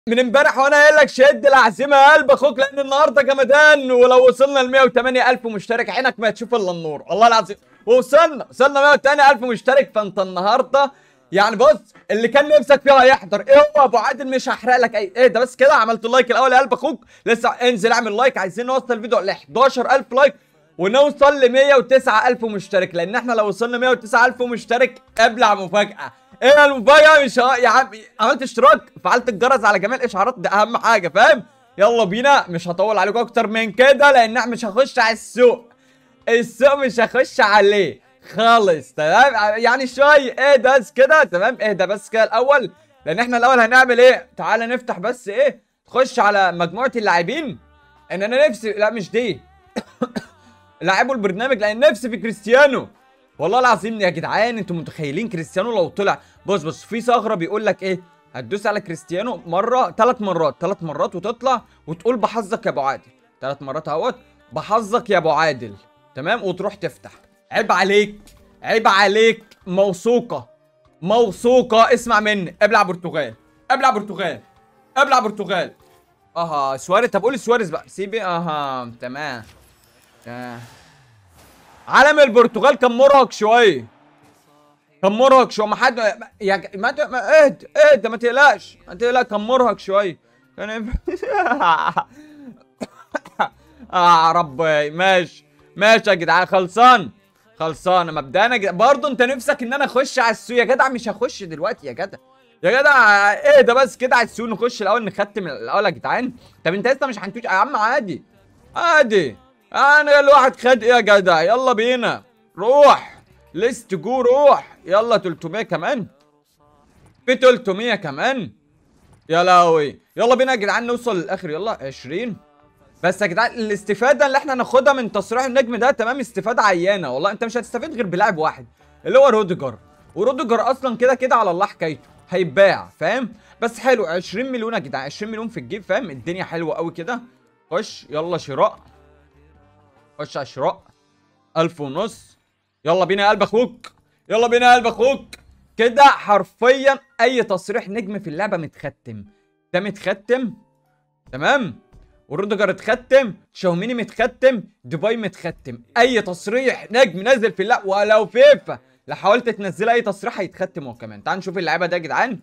من امبارح وانا قايل لك شد العزيمه يا قلب اخوك لان النهارده جمدان ولو وصلنا ل 108 الف مشترك عينك ما تشوف الا النور والله العظيم ووصلنا وصلنا 108 الف مشترك فانت النهارده يعني بص اللي كان نفسك فيها هيحضر ايه هو ابو عادل مش هحرق لك اي ايه ده بس كده عملت اللايك الاول يا قلب اخوك لسه انزل اعمل لايك عايزين نوصل الفيديو ل 11000 لايك ونوصل ل 109000 مشترك لان احنا لو وصلنا 109000 مشترك ابلع مفاجاه ايه المفاجاه مش ه- يا عم عملت اشتراك فعلت الجرس على جميع الاشعارات ده اهم حاجه فاهم يلا بينا مش هطول عليكم اكتر من كده لان احنا مش هخش على السوق السوق مش هخش عليه خالص تمام يعني شوي اهدى بس كده تمام اهدى بس كده الاول لان احنا الاول هنعمل ايه تعالى نفتح بس ايه تخش على مجموعه اللاعبين ان انا نفسي لا مش دي لعبوا البرنامج لان نفسي في كريستيانو والله العظيم يا جدعان انتوا متخيلين كريستيانو لو طلع بص بص في ثغره بيقول لك ايه هتدوس على كريستيانو مره ثلاث مرات ثلاث مرات وتطلع وتقول بحظك يا ابو عادل ثلاث مرات اهوت بحظك يا ابو عادل تمام وتروح تفتح عيب عليك عيب عليك موثوقه موثوقه اسمع مني ابلع برتغال ابلع برتغال ابلع برتغال اها سواريز طب قول سواريز بقى سيبي اها تمام تمام علم البرتغال كان مرهق شويه كان مرهق شويه ما حد يا ج- ما ت- ما اهدى اهدى ما تقلقش ما تقلقش كان مرهق شويه كان اه ربي ماشي ماشي يا جدعان خلصان خلصان مبدئيا يا جدع- برضه انت نفسك ان انا اخش على السوق يا جدع مش هخش دلوقتي يا جدع يا جدع ايه ده بس كده على السوق نخش الاول نختم الاول يا جدعان طب انت لسه مش هنتوش يا عم عادي عادي انا الواحد خد ايه يا جدع يلا بينا روح ليست جو روح يلا 300 كمان في 300 كمان يا لهوي يلا بينا يا جدعان نوصل للاخر يلا 20 بس يا جدعان الاستفاده اللي احنا ناخدها من تصريح النجم ده تمام استفاده عيانه والله انت مش هتستفيد غير بلاعب واحد اللي هو روديجر وروديجر اصلا كده كده على الله حكايته هيتباع فاهم بس حلو 20 مليون يا جدعان 20 مليون في الجيب فاهم الدنيا حلوه قوي كده خش يلا شراء خش على شراء ألف ونص يلا بينا يا قلب اخوك يلا بينا يا قلب اخوك كده حرفيا اي تصريح نجم في اللعبه متختم ده متختم تمام وروديجر اتختم شاوميني متختم دبي متختم اي تصريح نجم نازل في اللعبه ولو فيفا لو حاولت تنزل اي تصريح هيتختم هو كمان تعال نشوف اللعيبه ده يا جدعان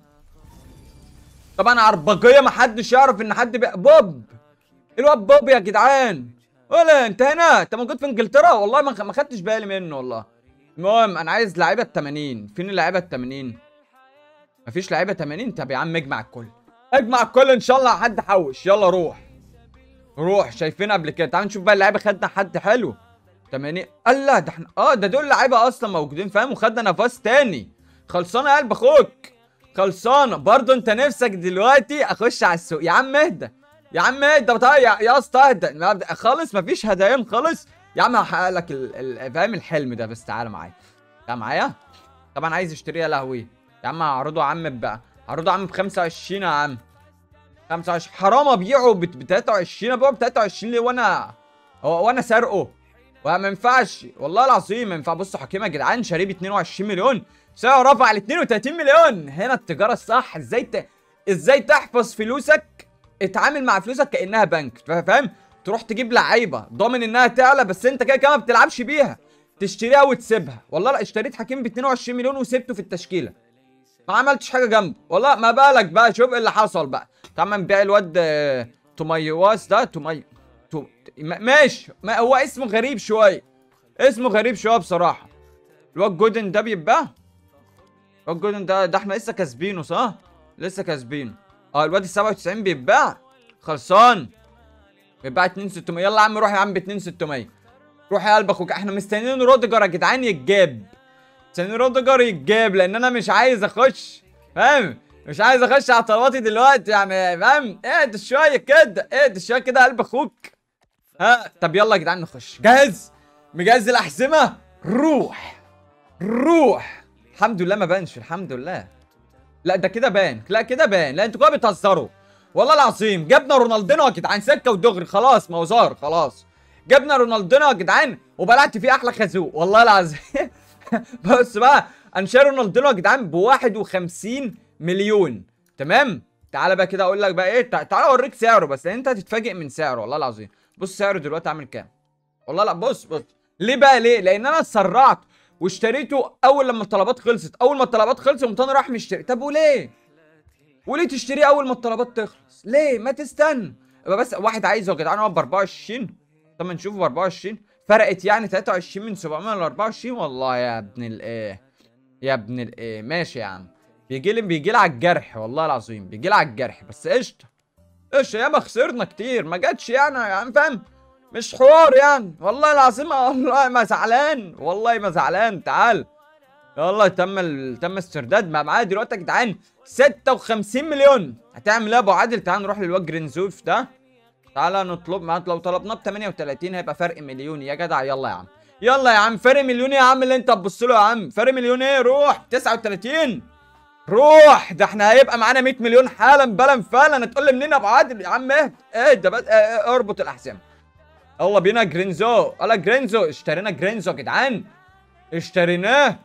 طبعا عربجيه محدش يعرف ان حد بي... بوب الواد بوب يا جدعان ولا انت هنا انت موجود في انجلترا والله ما ما خدتش بالي منه والله المهم انا عايز لعيبه 80 فين اللعيبه ال 80 مفيش لعيبه 80 طب يا عم اجمع الكل اجمع الكل ان شاء الله حد حوش يلا روح روح شايفين قبل كده تعال نشوف بقى اللعيبه خدنا حد حلو 80 الله ده احنا اه ده دول لعيبه اصلا موجودين فاهم وخدنا نفس تاني خلصانه يا قلب اخوك خلصانه برضه انت نفسك دلوقتي اخش على السوق يا عم اهدى يا عم اهدى بتاع يا يا اسطى اهدى ما- خالص مفيش هدايا خالص يا عم هحقق لك ال- ال- فاهم الحلم ده بس تعالى معايا تعالى معايا طبعا عايز اشتريه يا لهوي يا عم هعرضه يا عم بقى هعرضه يا عم ب 25 يا عم 25 حرام ابيعه ب 23 ابيعه ب 23 ليه وانا هو وانا سارقه وما ينفعش والله العظيم ما ينفع بصوا حكيمه يا جدعان شاريه ب 22 مليون سعره رفع ل 32 مليون هنا التجاره الصح ازاي ت... ازاي تحفظ فلوسك اتعامل مع فلوسك كانها بنك فا- فاهم تروح تجيب لعيبه ضامن انها تعلى بس انت كده كده ما بتلعبش بيها تشتريها وتسيبها والله لا اشتريت حكيم ب 22 مليون وسبته في التشكيله ما عملتش حاجه جنبه والله ما بالك بقى شوف ايه اللي حصل بقى تعال نبيع الواد آه، توميواس ده تومي تو... ما- ماشي ما هو اسمه غريب شويه اسمه غريب شويه بصراحه الواد جودن ده بيتباع الواد جودن ده ده احنا لسه كاسبينه صح لسه كاسبينه اه الواد ال 97 بيتباع خلصان بيتباع 2600 يلا يا عم روح يا عم ب 2600 روح يا قلب اخوك احنا مستنيين روديجر يا جدعان يتجاب مستنيين روديجر يتجاب لان انا مش عايز اخش فاهم مش عايز اخش على طلباتي دلوقتي يعني فاهم اهدى شويه كده اهدى شويه كده يا قلب اخوك ها طب يلا يا جدعان نخش جاهز مجهز الاحزمه روح روح الحمد لله ما بانش الحمد لله لا ده كده بان لا كده بان لا انتوا كده بتهزروا والله العظيم جبنا رونالدينو يا جدعان سكه ودغري خلاص ما هو ظهر خلاص جبنا رونالدينو يا جدعان وبلعت فيه احلى خازوق والله العظيم بص بقى انا شاري رونالدينو يا جدعان ب 51 مليون تمام تعالى بقى كده اقول لك بقى ايه تع- تعالى اوريك سعره بس لان انت هتتفاجئ من سعره والله العظيم بص سعره دلوقتي عامل كام والله لا بص بص ليه بقى ليه لان انا اتسرعت واشتريته اول لما الطلبات خلصت اول ما الطلبات خلصت قمت انا رايح مشتري طب وليه وليه تشتريه اول ما الطلبات تخلص ليه ما تستنى يبقى بس واحد عايزه يا جدعان هو ب 24 طب ما نشوفه ب 24 فرقت يعني 23 من 700 ل 24 والله يا ابن الايه يا ابن الايه ماشي يا عم بيجي لي بيجي لي على الجرح والله العظيم بيجي لي على الجرح بس قشطه قشطه ياما خسرنا كتير ما جاتش يعني يعني فاهم مش حوار يعني والله العظيم والله ما زعلان والله ما زعلان تعال يلا تم ال... تم استرداد ما معايا دلوقتي يا جدعان 56 مليون هتعمل ايه يا ابو عادل تعال نروح للواد جرينزوف ده تعالى نطلب معاه لو طلبناه ب 38 هيبقى فرق مليون يا جدع يلا يا عم يلا يا عم فرق مليون يا عم اللي انت تبص له يا عم فرق مليون ايه روح 39 روح ده احنا هيبقى معانا 100 مليون حالا بلا فعلا هتقول لي منين يا ابو عادل يا عم اهدى اهدى بس اه اه اربط الاحزمه يلا بينا جرينزو يلا جرينزو اشترينا جرينزو يا جدعان اشتريناه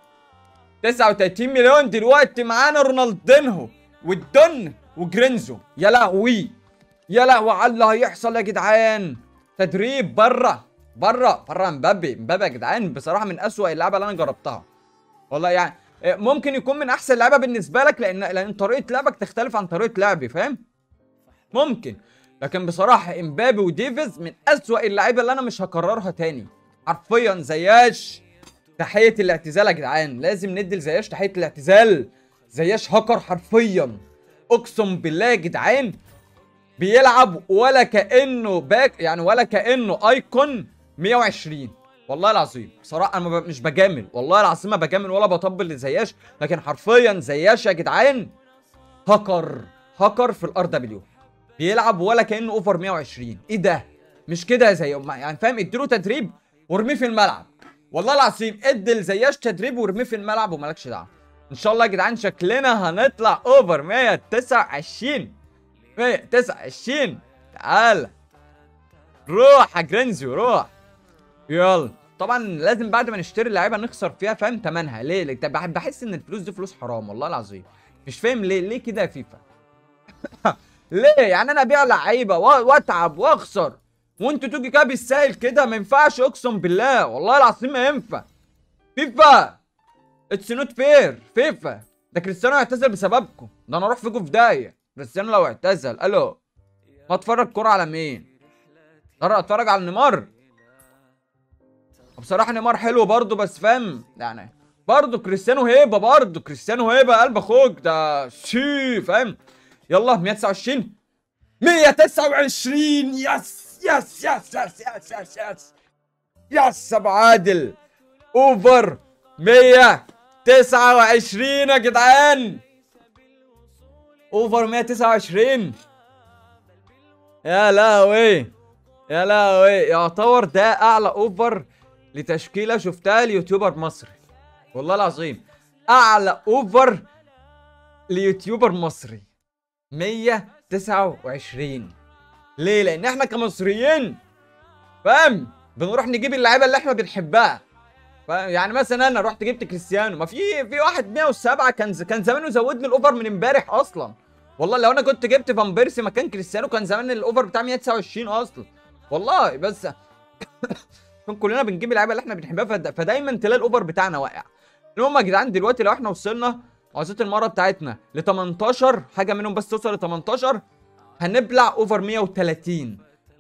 39 مليون دلوقتي معانا رونالدينهو والدن وجرينزو يا لهوي يا لهوي على اللي هيحصل يا جدعان تدريب بره بره بره مبابي مبابي يا جدعان بصراحه من اسوأ اللعبه اللي انا جربتها والله يعني إيه، ممكن يكون من احسن لعبه بالنسبه لك لان لان طريقه لعبك تختلف عن طريقه لعبي فاهم ممكن لكن بصراحه امبابي وديفيز من اسوأ اللعيبه اللي انا مش هكررها تاني حرفيا زياش تحيه الاعتزال يا جدعان لازم ندي لزياش تحيه الاعتزال زياش هاكر حرفيا اقسم بالله يا جدعان بيلعب ولا كانه باك يعني ولا كانه ايكون 120 والله العظيم بصراحه انا ما ب- مش بجامل والله العظيم ما بجامل ولا بطبل لزياش لكن حرفيا زياش يا جدعان هاكر هاكر في الار دبليو بيلعب ولا كانه اوفر 120 ايه ده مش كده يا زي يعني فاهم اديله تدريب وارميه في الملعب والله العظيم ادي لزياش تدريب وارميه في الملعب ومالكش دعوه ان شاء الله يا جدعان شكلنا هنطلع اوفر 129 129 تعال روح يا جرينزيو روح يلا طبعا لازم بعد ما نشتري اللعيبه نخسر فيها فاهم تمنها ليه ليه؟ طب بح- بحس ان الفلوس دي فلوس حرام والله العظيم مش فاهم ليه ليه كده يا فيفا ليه يعني انا ابيع لعيبه و- واتعب واخسر وانتوا تيجي كده بالسهل كده ما ينفعش اقسم بالله والله العظيم ما ينفع فيفا اتس نوت فير فيفا ده كريستيانو اعتزل بسببكم ده انا اروح فيكم في داهيه كريستيانو لو اعتزل الو ما اتفرج كوره على مين ترى اتفرج على نيمار بصراحه نيمار حلو برضه بس فاهم يعني برضه كريستيانو هيبه برضه كريستيانو هيبه قلب اخوك ده شي فاهم يلا 129 129 يس يس يس يس يس يس يس يس ابو عادل اوفر 129 يا جدعان اوفر 129 يا لهوي يا لهوي يعتبر ده اعلى اوفر لتشكيله شفتها ليوتيوبر مصري والله العظيم اعلى اوفر ليوتيوبر مصري 129 ليه لان احنا كمصريين فاهم بنروح نجيب اللعيبه اللي احنا بنحبها فاهم يعني مثلا انا رحت جبت كريستيانو ما في في واحد 107 كان ز- كان زمانه زود لي الاوفر من امبارح اصلا والله لو انا كنت جبت فان بيرسي مكان كريستيانو كان زمان الاوفر بتاع 129 اصلا والله بس عشان كلنا بنجيب اللعيبه اللي احنا بنحبها فدا فدايما تلاقي الاوفر بتاعنا واقع المهم يا جدعان دلوقتي لو احنا وصلنا عاوزات المره بتاعتنا ل 18 حاجه منهم بس توصل ل 18 هنبلع اوفر 130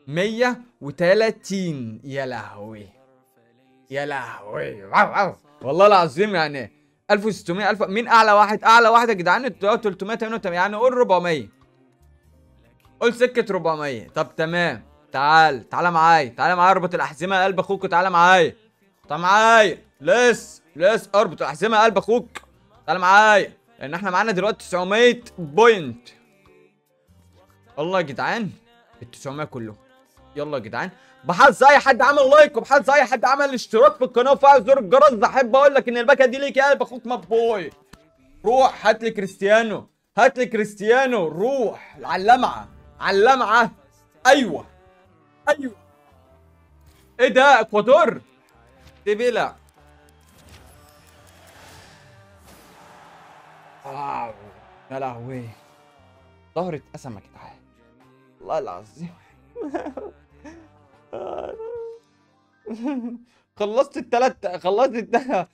130 يا لهوي يا لهوي واو واو والله العظيم يعني 1600 1000 مين اعلى واحد اعلى واحد يا جدعان التويوتا 388 يعني قول 400 قول سكه 400 طب تمام تعال تعال معايا تعال معايا اربط الاحزمه يا قلب اخوك تعال معايا تعال معايا لس لس اربط الاحزمه يا قلب اخوك تعال معايا لان احنا معانا دلوقتي 900 بوينت الله يا جدعان ال 900 كلهم يلا يا جدعان بحظ اي حد عمل لايك وبحظ اي حد عمل اشتراك في القناه وفعل زر الجرس ده احب اقول لك ان الباكه دي ليك يا قلب اخوك مبوي روح هات لي كريستيانو هات لي كريستيانو روح على اللمعه على اللمعه ايوه ايوه ايه ده اكوادور دي بلا واو يا لهوي ظهري اتقسم يا جدعان والله العظيم خلصت التلات خلصت التلات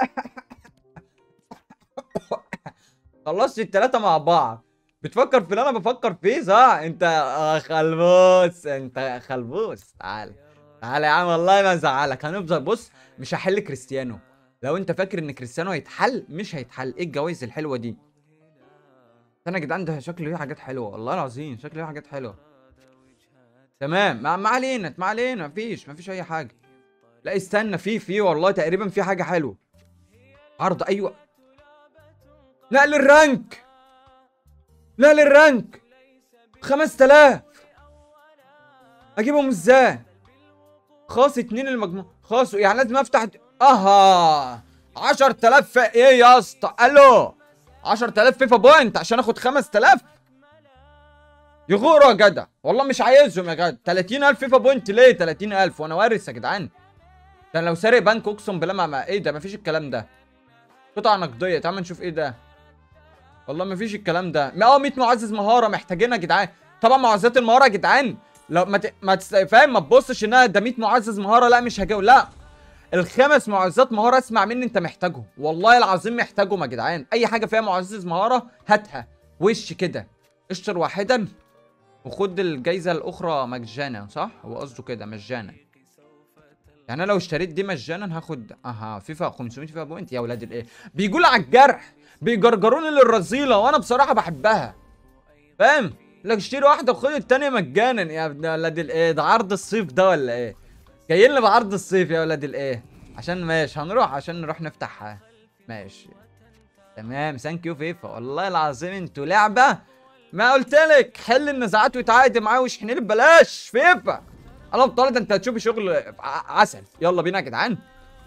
خلصت التلاتة مع بعض بتفكر في اللي انا بفكر فيه صح انت آه خلبوس انت خلبوس تعال تعال يا عم والله ما ازعلك هنفضل بص مش هحل كريستيانو لو انت فاكر ان كريستيانو هيتحل مش هيتحل ايه الجوائز الحلوه دي انا يا جدعان ده شكله ليه حاجات حلوه والله العظيم شكله ليه حاجات حلوه تمام ما, ما علينا ما علينا مفيش مفيش اي حاجه لا استنى في في والله تقريبا في حاجه حلوه عرض ايوه نقل الرانك نقل الرانك 5000 اجيبهم ازاي خاص اتنين المجموع خاص يعني لازم افتح د- اها 10000 في ايه يا اسطى الو 10000 فيفا بوينت عشان اخد 5000 يغوروا يا جدع والله مش عايزهم يا جدع 30000 فيفا بوينت ليه 30000 وانا وارث يا جدعان ده أنا لو سارق بنك اقسم بالله ما, ما ايه ده مفيش الكلام ده قطعه نقديه تعال نشوف ايه ده والله مفيش الكلام ده ما- اه 100 معزز مهاره محتاجينها يا جدعان طبعا معززات المهاره يا جدعان لو ما ت... ما تست... فاهم ما تبصش انها ده 100 معزز مهاره لا مش هجاوب لا الخمس معززات مهاره اسمع مني انت محتاجهم والله العظيم محتاجهم يا جدعان اي حاجه فيها معزز مهاره هاتها وش كده اشتر واحدا وخد الجايزه الاخرى مجانا صح هو قصده كده مجانا يعني انا لو اشتريت دي مجانا هاخد اها فيفا 500 فيفا بوينت يا ولاد الايه بيقول على الجرح بيجرجروني للرذيله وانا بصراحه بحبها فاهم لك اشتري واحده وخد التانيه مجانا يا ابن ولاد الايه ده عرض الصيف ده ولا ايه جايين لي بعرض الصيف يا ولاد الايه عشان ماشي هنروح عشان نروح نفتح ماشي تمام ثانك يو فيفا والله العظيم انتوا لعبه ما قلت لك حل النزاعات وتعايد معاه واشحني لي ببلاش فيفا انا بطلت انت هتشوفي شغل ع- عسل يلا بينا يا جدعان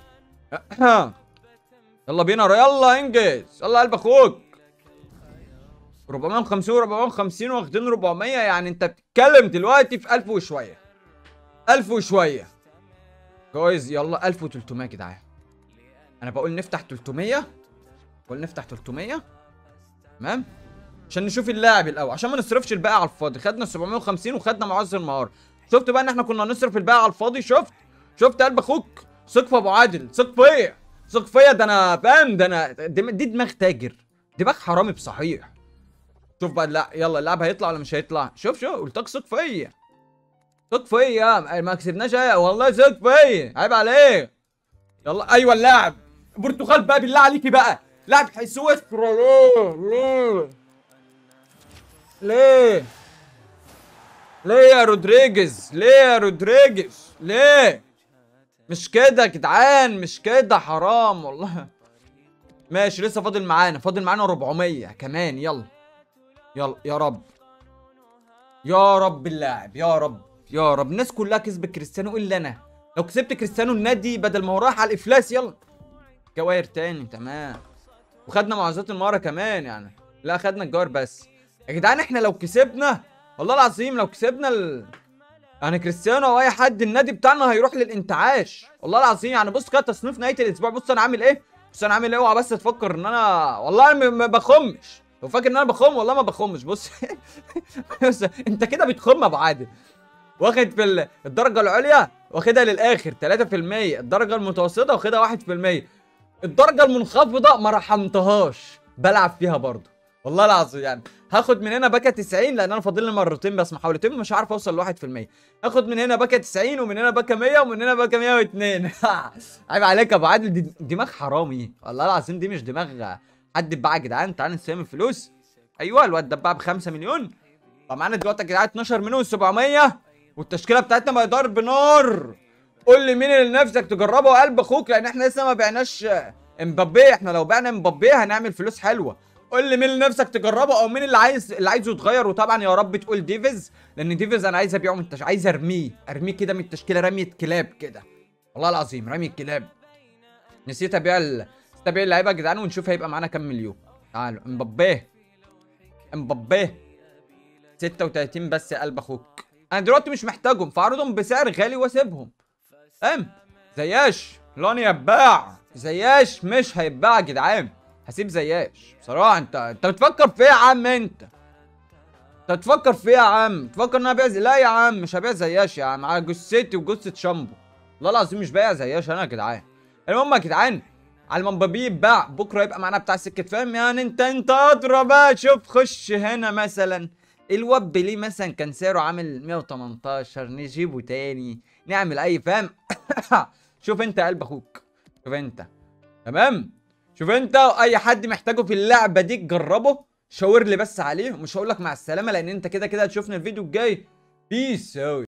يلا بينا يلا انجز يلا قلب اخوك 450 450 واخدين 400 يعني انت بتتكلم دلوقتي في 1000 وشويه 1000 وشويه جايز يلا 1300 يا جدعان انا بقول نفتح 300 بقول نفتح 300 تمام عشان نشوف اللاعب الاول عشان ما نصرفش الباقي على الفاضي خدنا 750 وخدنا معزز المهاره شفت بقى ان احنا كنا نصرف الباقي على الفاضي شفت شفت قلب اخوك ثق في ابو عادل ثق فيا ثق فيا ده انا فاهم ده انا دي, دي دماغ تاجر دماغ حرامي بصحيح شوف بقى لا يلا اللاعب هيطلع ولا مش هيطلع شوف شوف قلت لك ثق فيا ثق فيا ما كسبناش ايه والله ثق فيا عيب عليك يلا ايوه اللاعب البرتغال بقى بالله عليكي بقى لاعب حيسوس ليه ليه ليه ليه يا رودريجز ليه يا رودريجز ليه مش كده يا جدعان مش كده حرام والله ماشي لسه فاضل معانا فاضل معانا 400 كمان يلا يلا يا رب يا رب اللاعب يا رب يا رب الناس كلها كسبت كريستيانو الا انا لو كسبت كريستيانو النادي بدل ما هو راح على الافلاس يلا جواهر تاني تمام وخدنا معززات المهاره كمان يعني لا خدنا الجوار بس يا جدعان احنا لو كسبنا والله العظيم لو كسبنا ال... يعني كريستيانو او اي حد النادي بتاعنا هيروح للانتعاش والله العظيم يعني بص كده تصنيف نهايه الاسبوع بص انا عامل ايه بص انا عامل ايه اوعى بس تفكر ان انا والله ما ما بخمش لو فاكر ان انا بخم والله ما بخمش بص بص انت كده بتخم يا ابو عادل واخد في ال- الدرجه العليا واخدها للاخر 3% الدرجه المتوسطه واخدها 1% الدرجه المنخفضه ما رحمتهاش بلعب فيها برضه والله العظيم يعني هاخد من هنا باكا 90 لان انا فاضل لي مرتين بس محاولتين مش عارف اوصل ل 1% هاخد من هنا باكا 90 ومن هنا باكا 100 ومن هنا باكا 102 عيب عليك يا ابو عادل دي دماغ حرامي والله العظيم دي مش دماغ حد اتباع يا جدعان تعال نسلم الفلوس ايوه الواد ده اتباع ب 5 مليون فمعانا دلوقتي يا جدعان 12 مليون 700 والتشكيله بتاعتنا بقى ضرب نار قول لي مين اللي نفسك تجربه قلب اخوك لان احنا لسه ما بعناش امبابي احنا لو بعنا امبابي هنعمل فلوس حلوه قول لي مين اللي نفسك تجربه او مين اللي عايز اللي عايزه يتغير وطبعا يا رب تقول ديفيز لان ديفيز انا عايز ابيعه من التش... عايز ارميه ارميه كده من التشكيله رميه كلاب كده والله العظيم رميه كلاب نسيت ابيع ال... نسيت ابيع اللعيبه يا جدعان ونشوف هيبقى معانا كام مليون تعالوا امبابي امبابي 36 بس يا قلب اخوك انا دلوقتي مش محتاجهم فاعرضهم بسعر غالي واسيبهم فاهم زياش لون يتباع زياش مش هيتباع يا جدعان هسيب زياش بصراحه انت انت بتفكر في ايه يا عم انت انت تفكر في ايه يا عم تفكر ان انا ابيع زي... لا يا عم مش هبيع زياش يا عم على جثتي وجثه شامبو والله العظيم مش بايع زياش انا يا جدعان المهم يا جدعان على ما مبابي يتباع بكره يبقى معانا بتاع سكه فاهم يعني انت انت ادرى بقى شوف خش هنا مثلا الوب ليه مثلا كان سعره عامل 118 نجيبه تاني نعمل اي فاهم شوف انت يا قلب اخوك شوف انت تمام شوف انت اي حد محتاجه في اللعبه دي تجربه شاور لي بس عليه ومش هقول لك مع السلامه لان انت كده كده هتشوفنا الفيديو الجاي بيس اوت